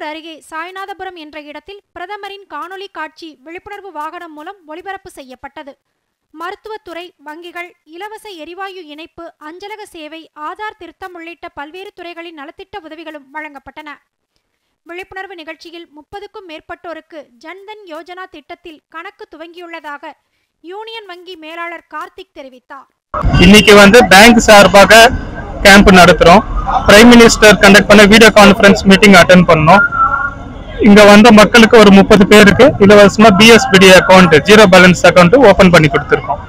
திருப்பூர் அருகே சாய்நாதபுரம் என்ற இடத்தில் பிரதமரின் காணொளி காட்சி விழிப்புணர்வு வாகனம் மூலம் ஒளிபரப்பு செய்யப்பட்டது மருத்துவத்துறை வங்கிகள் இலவச எரிவாயு இணைப்பு அஞ்சலக சேவை ஆதார் திருத்தம் உள்ளிட்ட பல்வேறு துறைகளின் நலத்திட்ட உதவிகளும் வழங்கப்பட்டன விழிப்புணர்வு நிகழ்ச்சியில் முப்பதுக்கும் மேற்பட்டோருக்கு ஜன்தன் யோஜனா திட்டத்தில் கணக்கு துவங்கியுள்ளதாக யூனியன் வங்கி மேலாளர் கார்த்திக் தெரிவித்தார் இன்னைக்கு வந்து பேங்க் சார்பாக கேம்ப் நடத்துறோம் பிரைம் மினிஸ்டர் கண்டக்ட் பண்ண வீடியோ கான்ஃபரன்ஸ் மீட்டிங் அட்டன் பண்ணோம் இங்க வந்த மக்களுக்கு ஒரு முப்பது பேருக்கு இலவசமா பிஎஸ்பிடி account zero balance account open பண்ணி கொடுத்துருக்கோம்